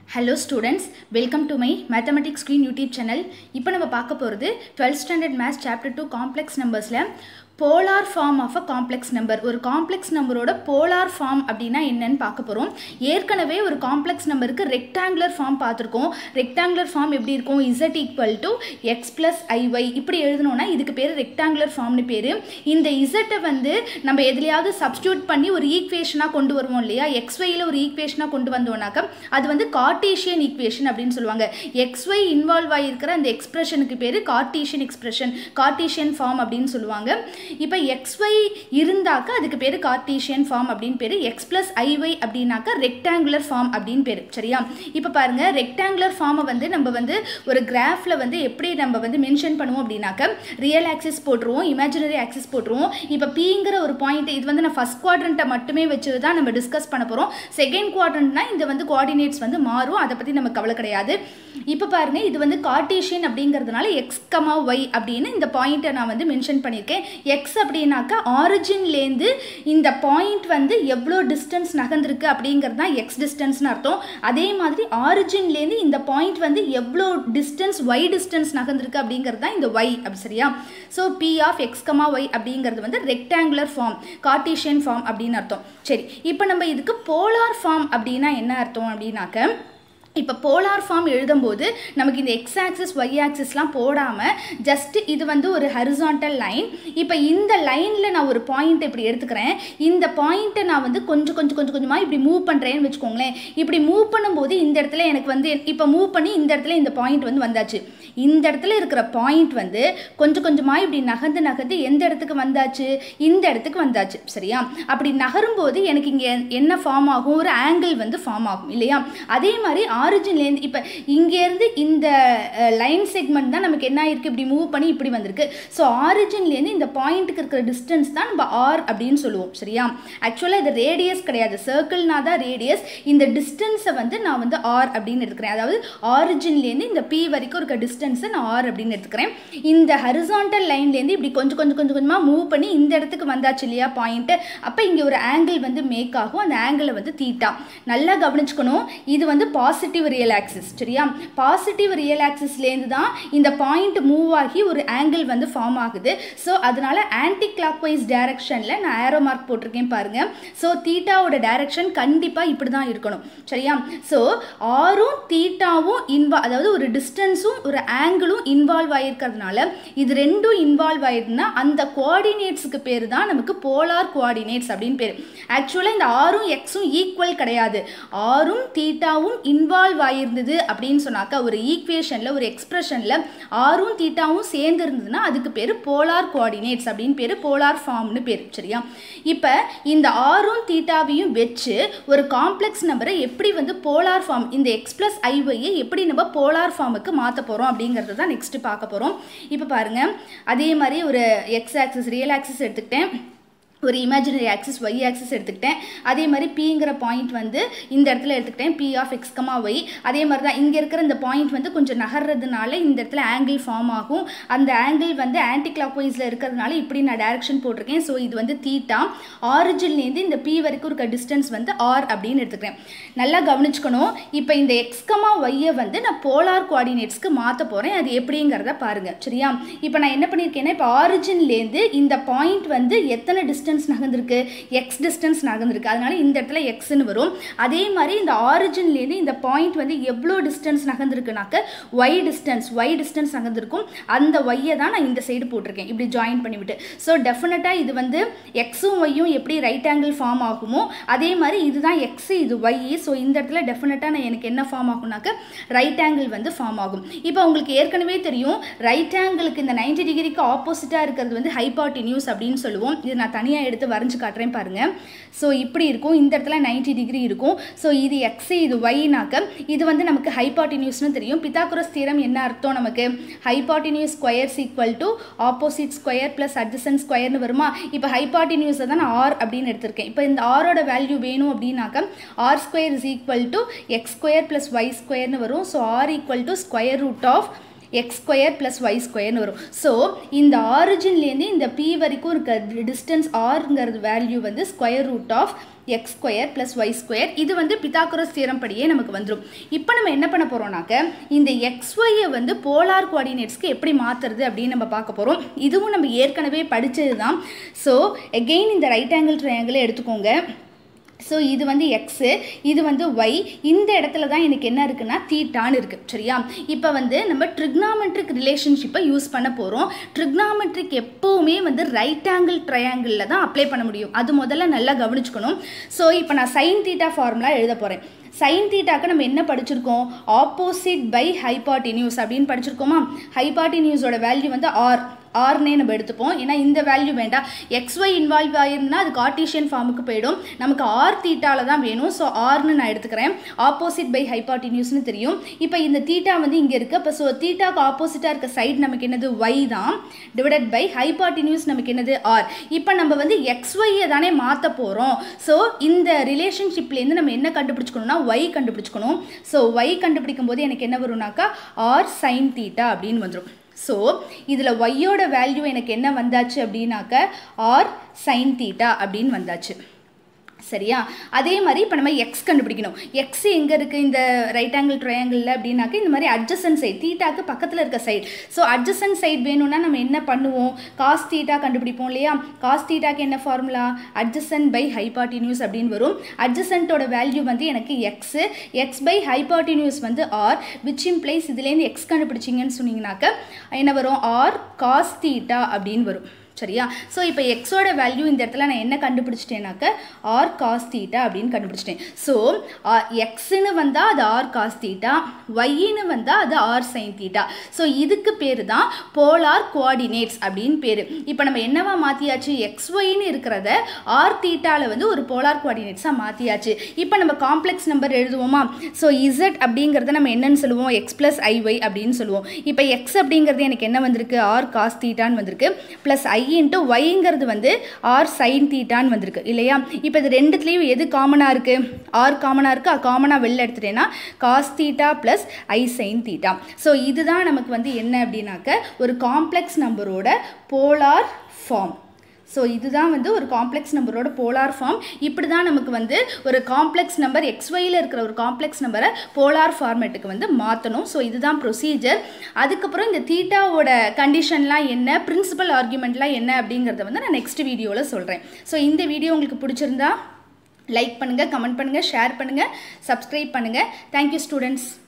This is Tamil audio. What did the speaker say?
hello students welcome to my mathematics screen YouTube channel இப்போ நம்ம பார்க்க போகிறது twelfth standard maths chapter two complex நம்பர்ஸில் polar form of a complex number ஒரு காம்ப்ளெக்ஸ் நம்பரோட போலார் ஃபார்ம் அப்படின்னா என்னன்னு பார்க்க போகிறோம் ஏற்கனவே ஒரு காம்ப்ளெக்ஸ் நம்பருக்கு ரெக்டாங்குலர் ஃபார்ம் பார்த்துருக்கோம் ரெக்டாங்குலர் ஃபார்ம் எப்படி இருக்கும் Z equal to X plus I Y இப்படி எழுதணும்னா இதுக்கு பேர் ரெக்டாங்குலர் ஃபார்ம்னு பேர் இந்த இசட்டை வந்து நம்ம எதுலையாவது சப்ஸ்டியூட் பண்ணி ஒரு ஈக்குவேஷனாக கொண்டு வருவோம் இல்லையா எக்ஸ்ஒயில் ஒரு ஈக்குவேஷனாக கொண்டு வந்தோம்னாக்கா அது வந்து கார்டீஷியன் ஈக்குவேஷன் அப்படின்னு சொல்லுவாங்க எக்ஸ்ஒய் இன்வால்வ் ஆகிருக்கிற அந்த எக்ஸ்பிரஷனுக்கு பேர் கார்டீஷியன் எக்ஸ்பிரஷன் கார்டீஷியன் ஃபார்ம் அப்படின்னு சொல்லுவாங்க இப்போ எக்ஸ்ஒய் இருந்தாக்கா அதுக்கு பேர் கார்டீஷியன் ஃபார்ம் அப்படின்னு பேர் எக்ஸ் ப்ளஸ் ஐஒய் அப்படின்னாக்கா ரெக்டாங்குலர் ஃபார்ம் அப்படின்னு பேர் சரியா இப்போ பாருங்க ரெக்டாங்குலர் ஃபார்மை வந்து நம்ம வந்து ஒரு கிராஃபில் வந்து எப்படி நம்ம வந்து மென்ஷன் பண்ணுவோம் அப்படின்னாக்கா ரியல் ஆக்சிஸ் போட்டுருவோம் இமேஜினரி ஆக்சிஸ் போட்டுருவோம் இப்போ பிங்கிற ஒரு பாயிண்ட் இது வந்து நான் ஃபஸ்ட் குவாட்ரண்ட்டை மட்டுமே வச்சு தான் நம்ம டிஸ்கஸ் பண்ண போகிறோம் செகண்ட் குவாட்ரண்ட்னா இந்த வந்து கோஆர்டினேட்ஸ் வந்து மாறும் அதை பற்றி நம்ம கவலை கிடையாது இப்போ பாருங்க இது வந்து கார்டீஷியன் அப்படிங்கிறதுனால எக்ஸ் கமா ஒய் அப்படின்னு இந்த பாயிண்ட்டை நான் வந்து மென்ஷன் பண்ணியிருக்கேன் எக்ஸ் அப்படின்னாக்கா ஆரிஜின்லேருந்து இந்த பாயிண்ட் வந்து எவ்வளோ டிஸ்டன்ஸ் நகர்ந்துருக்கு அப்படிங்கிறது தான் எக்ஸ் டிஸ்டன்ஸ்னு அர்த்தம் அதே மாதிரி ஆரிஜின்லேருந்து இந்த பாயிண்ட் வந்து எவ்வளோ டிஸ்டன்ஸ் ஒய் டிஸ்டன்ஸ் நகர்ந்துருக்கு அப்படிங்கிறது தான் இந்த ஒய் அப்படி சரியா so P of X comma Y அப்படிங்கிறது வந்து ரெக்டாங்குலர் ஃபார்ம் கார்டீஷியன் ஃபார்ம் அப்படின்னு அர்த்தம் சரி இப்போ நம்ம இதுக்கு போலார் ஃபார்ம் அப்படின்னா என்ன அர்த்தம் அப்படின்னாக்க இப்போ போலார் ஃபார்ம் எழுதும்போது நமக்கு இந்த எக்ஸ் ஆக்சிஸ் ஒய் ஆக்சிஸ்லாம் போடாமல் ஜஸ்ட் இது வந்து ஒரு ஹரிசாண்டல் லைன் இப்போ இந்த லைனில் நான் ஒரு பாயிண்ட் இப்படி எடுத்துக்கிறேன் இந்த பாயிண்ட்டை நான் வந்து கொஞ்சம் கொஞ்சம் கொஞ்சம் கொஞ்சமாக இப்படி மூவ் பண்ணுறேன்னு வச்சுக்கோங்களேன் இப்படி மூவ் பண்ணும்போது இந்த இடத்துல எனக்கு வந்து இப்போ மூவ் பண்ணி இந்த இடத்துல இந்த பாயிண்ட் வந்து வந்தாச்சு இந்த இடத்துல இருக்கிற பாயிண்ட் வந்து கொஞ்சம் கொஞ்சமாக இப்படி நகர்ந்து நகர்ந்து எந்த இடத்துக்கு வந்தாச்சு இந்த இடத்துக்கு வந்தாச்சு சரியா அப்படி நகரும்போது எனக்கு இங்கே என்ன ஃபார்ம் ஆகும் ஒரு ஆங்கிள் வந்து ஃபார்ம் ஆகும் இல்லையா அதே மாதிரி ஆரிஜின்லேருந்து இப்போ இங்கேருந்து இந்த லைன் செக்மெண்ட் தான் நமக்கு என்ன ஆயிருக்கு இப்படி மூவ் பண்ணி இப்படி வந்திருக்கு ஸோ ஆரிஜின்லேருந்து இந்த பாயிண்ட்டுக்கு இருக்கிற டிஸ்டன்ஸ் தான் நம்ம ஆர் அப்படின்னு சொல்லுவோம் சரியா ஆக்சுவலாக இது ரேடியஸ் கிடையாது சர்க்கிள்னா தான் ரேடியஸ் இந்த டிஸ்டன்ஸை வந்து நான் வந்து ஆர் அப்படின்னு எடுத்துக்கிறேன் அதாவது ஆரிஜின்லேருந்து இந்த பி வரைக்கும் இருக்க டிஸ்டன்ஸை நான் ஆர் அப்படின்னு எடுத்துக்கிறேன் இந்த ஹரிசாண்டல் லைன்லேருந்து இப்படி கொஞ்சம் கொஞ்சம் கொஞ்சம் கொஞ்சமாக மூவ் பண்ணி இந்த இடத்துக்கு வந்தாச்சு இல்லையா பாயிண்ட்டு அப்போ இங்கே ஒரு ஆங்கிள் வந்து மேக் ஆகும் அந்த ஆங்கிளை வந்து தீட்டா நல்லா கவனிச்சுக்கணும் இது வந்து பாசிட்டிவ் ரியல் ஆக்சிஸ் சரியா பாசிட்டிவ் ரியல் ஆக்சிஸ்லேருந்து தான் இந்த பாயிண்ட் மூவ் ஆகி ஒரு ஆங்கிள் வந்து ஃபார்ம் ஆகுது ஸோ அதனால ஆன்டி கிளாக் வைஸ் டைரக்ஷனில் நான் ஏரோ மார்க் போட்டிருக்கேன் பாருங்க ஸோ தீட்டாவோட டைரக்ஷன் கண்டிப்பாக இப்படி தான் இருக்கணும் சரியா ஸோ ஆரும் தீட்டாவும் இன்வா அதாவது ஒரு டிஸ்டன்ஸும் ஒரு ஆங்கிளும் இன்வால்வ் ஆகிருக்கிறதுனால இது ரெண்டும் இன்வால்வ் ஆயிருந்தா அந்த கோஆர்டினேட்ஸுக்கு பேர் தான் நமக்கு போலார் கோஆர்டினேட்ஸ் அப்படின்னு பேர் ஆக்சுவலாக இந்த ஆரும் எக்ஸும் ஈக்குவல் கிடையாது ஆரும் தீட்டாவும் இன்வால்வ் ஆகிருந்தது அப்படின்னு சொன்னாக்கா ஒரு ஈக்குவேஷனில் ஒரு எக்ஸ்பிரஷனில் ஆரும் தீட்டாவும் சேர்ந்து இருந்ததுன்னா அதுக்கு பேர் போலார் கோஆர்டினேட்ஸ் அப்படின்னு பேர் போலார் ஃபார்ம்னு பேர் சரியா இப்போ இந்த ஆரும் தீட்டாவையும் வச்சு ஒரு காம்ப்ளெக்ஸ் நம்பரை எப்படி வந்து போலார் ஃபார்ம் இந்த எக்ஸ் ப்ளஸ் ஐஒய்யை எப்படி நம்ம போலார் ஃபார்முக்கு மாற்ற போகிறோம் அப்படிங்கிறது தான் நெக்ஸ்ட்டு பார்க்க போகிறோம் இப்போ பாருங்கள் அதே மாதிரி ஒரு எக்ஸ் ஆக்சிஸ் ரியல் ஆக்சிஸ் எடுத்துக்கிட்டேன் ஒரு இமேஜினரி ஆக்சிஸ் ஒய் ஆக்சிஸ் எடுத்துக்கிட்டேன் அதே மாதிரி பிங்கிற பாயிண்ட் வந்து இந்த இடத்துல எடுத்துக்கிட்டேன் பி ஆஃப் எக்ஸ்கமா ஒய் அதே மாதிரி தான் இங்கே இருக்கிற இந்த பாயிண்ட் வந்து கொஞ்சம் நகர்றதுனால இந்த இடத்துல ஆங்கிள் ஃபார்ம் ஆகும் அந்த ஆங்கிள் வந்து ஆன்டி கிளாக் வைஸில் இருக்கிறதுனால இப்படி நான் டைரக்ஷன் போட்டிருக்கேன் ஸோ இது வந்து தீட்டா ஆரிஜின்லேருந்து இந்த பி வரைக்கும் இருக்க டிஸ்டன்ஸ் வந்து ஆர் அப்படின்னு எடுத்துக்கிறேன் நல்லா கவனிச்சுக்கணும் இப்போ இந்த எக்ஸ்கமா ஒய்யை வந்து நான் போலார் கோஆர்டினேட்ஸ்க்கு மாற்ற போகிறேன் அது எப்படிங்கிறத பாருங்கள் சரியா இப்போ நான் என்ன பண்ணியிருக்கேன்னா இப்போ ஆரிஜின்லேருந்து இந்த பாயிண்ட் வந்து எத்தனை டிஸ்டன்ஸ் டிஸ்டன்ஸ் நகர்ந்துருக்கு எக்ஸ் டிஸ்டன்ஸ் நகர்ந்துருக்கு அதனால இந்த இடத்துல எக்ஸ்னு வரும் அதே மாதிரி இந்த ஆரிஜின்லேருந்து இந்த பாயிண்ட் வந்து எவ்வளோ டிஸ்டன்ஸ் நகர்ந்துருக்குனாக்க ஒய் டிஸ்டன்ஸ் ஒய் டிஸ்டன்ஸ் நகர்ந்துருக்கும் அந்த ஒய்யை தான் நான் இந்த சைடு போட்டிருக்கேன் இப்படி ஜாயின் பண்ணிவிட்டு ஸோ டெஃபினட்டாக இது வந்து எக்ஸும் ஒய்யும் எப்படி ரைட் ஆங்கிள் ஃபார்ம் ஆகுமோ அதே மாதிரி இதுதான் எக்ஸ் இது ஒய் ஸோ இந்த இடத்துல டெஃபினட்டாக நான் எனக்கு என்ன ஃபார்ம் ஆகும்னாக்க ரைட் ஆங்கிள் வந்து ஃபார்ம் ஆகும் இப்போ உங்களுக்கு ஏற்கனவே தெரியும் ரைட் ஆங்கிளுக்கு இந்த நைன்டி டிகிரிக்கு ஆப்போசிட்டாக இருக்கிறது வந்து ஹைபாட்டினியூஸ் அப்படின்னு சொல்லுவோம் இது நான் தனியாக எடுத்து வரைஞ்சி காட்டுறேன் பாருங்கள் ஸோ இப்படி இருக்கும் இந்த இடத்துல நைன்டி டிகிரி இருக்கும் ஸோ இது எக்ஸ் இது ஒய்னாக்க இது வந்து நமக்கு ஹைபாட்டினியூஸ்னு தெரியும் பித்தாக்குரஸ் தீரம் என்ன அர்த்தம் நமக்கு hypotenuse squares equal to opposite square plus adjacent ஸ்கொயர்னு வருமா இப்போ ஹைபாட்டினியூஸை தான் நான் ஆர் அப்படின்னு எடுத்திருக்கேன் இப்போ இந்த ஆரோட வேல்யூ வேணும் அப்படின்னாக்க R square is equal to X square plus Y ஸ்கொயர்னு வரும் so R equal to square root of X square plus Y ஸ்கொயர்னு வரும் ஸோ இந்த ஆரிஜின்லேருந்து இந்த பி வரைக்கும் இருக்க டிஸ்டன்ஸ் ஆருங்கிறது வேல்யூ வந்து square root of X square plus Y square இது வந்து பித்தாக்குரஸ் தியரம் படியே நமக்கு வந்துடும் இப்போ நம்ம என்ன பண்ண போகிறோம்னாக்க இந்த எக்ஸ் ஒய்யை வந்து போலார் கோஆர்டினேட்ஸ்க்கு எப்படி மாற்றுறது அப்படின்னு நம்ம பார்க்க போகிறோம் இதுவும் நம்ம ஏற்கனவே படித்தது தான் ஸோ எகெயின் இந்த ரைட் ஆங்கிள் ட்ரையாங்கிளை எடுத்துக்கோங்க ஸோ இது வந்து எக்ஸு இது வந்து ஒய் இந்த இடத்துல தான் எனக்கு என்ன இருக்குன்னா தீட்டான்னு இருக்குது சரியா இப்போ வந்து நம்ம ட்ரிக்னாமெட்ரிக் ரிலேஷன்ஷிப்பை யூஸ் பண்ண போகிறோம் ட்ரிக்னாமெட்ரிக் எப்போவுமே வந்து ரைட் ஆங்கிள் ட்ரையாங்கிளில் தான் அப்ளை பண்ண முடியும் அது முதல்ல நல்லா கவனிச்சுக்கணும் ஸோ இப்போ நான் சைன் தீட்டா ஃபார்முலா எழுத போகிறேன் சைன் தீட்டாக்கு நம்ம என்ன படிச்சிருக்கோம் ஆப்போசிட் பை ஹைபாட்டினியூஸ் அப்படின்னு படிச்சிருக்கோமா ஹைபாட்டினியூஸோட வேல்யூ வந்து ஆர் ஆர்னே நம்ம எடுத்துப்போம் ஏன்னா இந்த வேல்யூ வேண்டாம் எக்ஸ் ஒய் இன்வால்வ் ஆயிருந்தா அது கார்டீஷியன் ஃபார்முக்கு போயிடும் நமக்கு ஆர் தீட்டால தான் வேணும் ஸோ ஆர்னு நான் எடுத்துக்கிறேன் ஆப்போசிட் பை ஹைபாட்டினியூஸ்னு தெரியும் இப்போ இந்த தீட்டா வந்து இங்கே இருக்குது அப்போ ஸோ தீட்டாக்கு ஆப்போசிட்டாக இருக்க சைடு நமக்கு என்னது ஒய் தான் டிவைடட் பை ஹைபாட்டினியூஸ் நமக்கு என்னது ஆர் இப்போ நம்ம வந்து எக்ஸ் ஒய்யை தானே மாற்ற போகிறோம் ஸோ இந்த ரிலேஷன்ஷிப்லேருந்து நம்ம என்ன கண்டுபிடிச்சிக்கணும்னா ஒய் கண்டுபிடிச்சிக்கணும் ஸோ ஒய் கண்டுபிடிக்கும் போது எனக்கு என்ன வரும்னாக்கா ஆர் சைன் தீட்டா அப்படின்னு வந்துடும் ஸோ இதில் ஒய்யோட வேல்யூ எனக்கு என்ன வந்தாச்சு அப்படின்னாக்க ஆர் சைன் தீட்டா அப்படின்னு வந்தாச்சு சரியா அதே மாதிரி இப்போ நம்ம எக்ஸ் கண்டுபிடிக்கணும் எக்ஸ் எங்கே இருக்குது இந்த ரைட் ஆங்கிள் ட்ரையாங்கிளில் அப்படின்னாக்க இந்த மாதிரி அட்ஜசன் சைட் தீட்டாக்கு பக்கத்தில் இருக்க சைடு ஸோ அட்ஜசன் சைட் வேணும்னா நம்ம என்ன பண்ணுவோம் காஸ் தீட்டா கண்டுபிடிப்போம் இல்லையா காஸ் தீட்டாக்கு என்ன ஃபார்முலா அட்ஜசன் பை ஹைபாட்டினியூஸ் அப்படின்னு வரும் அட்ஜசன்ட்டோட வேல்யூ வந்து எனக்கு எக்ஸு எக்ஸ் பை ஹைபாட்டினியூஸ் வந்து ஆர் விச் இம்ப்ளைஸ் இதுலேருந்து எக்ஸ் கண்டுபிடிச்சிங்கன்னு சொன்னீங்கன்னாக்க என்ன வரும் ஆர் காஸ் தீட்டா அப்படின்னு வரும் சரியா ஸோ இப்போ எக்ஸோட வேல்யூ இந்த இடத்துல நான் என்ன கண்டுபிடிச்சிட்டேனாக்க ஆர் காஸ் தீட்டா அப்படின்னு கண்டுபிடிச்சிட்டேன் ஸோ எக்ஸுன்னு வந்தால் அது ஆர் காஸ் தீட்டா ஒய்ன்னு வந்தால் அது ஆர் சைன் தீட்டா ஸோ இதுக்கு பேர் தான் போலார் கோஆர்டினேட்ஸ் அப்படின்னு பேர் இப்போ நம்ம என்னவா மாற்றியாச்சு எக்ஸ் ஒய்ன்னு இருக்கிறத ஆர் தீட்டாவில் வந்து ஒரு போலார் கோஆர்டினேட்ஸாக மாற்றியாச்சு இப்போ நம்ம காம்ப்ளெக்ஸ் நம்பர் எழுதுவோமா ஸோ இசட் அப்படிங்கிறத நம்ம என்னன்னு சொல்லுவோம் எக்ஸ் ப்ளஸ் ஐஒய் அப்படின்னு சொல்லுவோம் இப்போ எக்ஸ் அப்படிங்கிறது எனக்கு என்ன வந்திருக்கு ஆர் காஸ் தீட்டான்னு வந்திருக்கு ப்ளஸ் ஐ இன்ட்டு ஒய்ங்கிறது வந்து ஆர் சைன் தீட்டான்னு வந்திருக்கு இல்லையா இப்போ இது ரெண்டுத்துலேயும் எது காமனாக இருக்குது ஆர் காமனாக இருக்குது காமனாக வெளில எடுத்துட்டேன்னா cos theta plus I sine theta so இதுதான் நமக்கு வந்து என்ன அப்படின்னாக்க ஒரு காம்ப்ளெக்ஸ் நம்பரோட போலார் ஃபார்ம் ஸோ இதுதான் வந்து ஒரு காம்ப்ளெக்ஸ் நம்பரோட போலார் ஃபார்ம் இப்படி தான் நமக்கு வந்து ஒரு காம்ப்ளெக்ஸ் நம்பர் எக்ஸ்ஒயில் இருக்கிற ஒரு காம்ப்ளெக்ஸ் நம்பரை போலார் ஃபார்மேட்டுக்கு வந்து மாற்றணும் ஸோ இதுதான் ப்ரொசீஜர் அதுக்கப்புறம் இந்த தீட்டாவோட கண்டிஷன்லாம் என்ன பிரின்சிபல் ஆர்குமெண்ட்லாம் என்ன அப்படிங்கிறத வந்து நான் நெக்ஸ்ட் வீடியோவில் சொல்கிறேன் ஸோ இந்த வீடியோ உங்களுக்கு பிடிச்சிருந்தா லைக் பண்ணுங்கள் கமெண்ட் பண்ணுங்கள் ஷேர் பண்ணுங்கள் சப்ஸ்கிரைப் பண்ணுங்கள் தேங்க்யூ ஸ்டூடெண்ட்ஸ்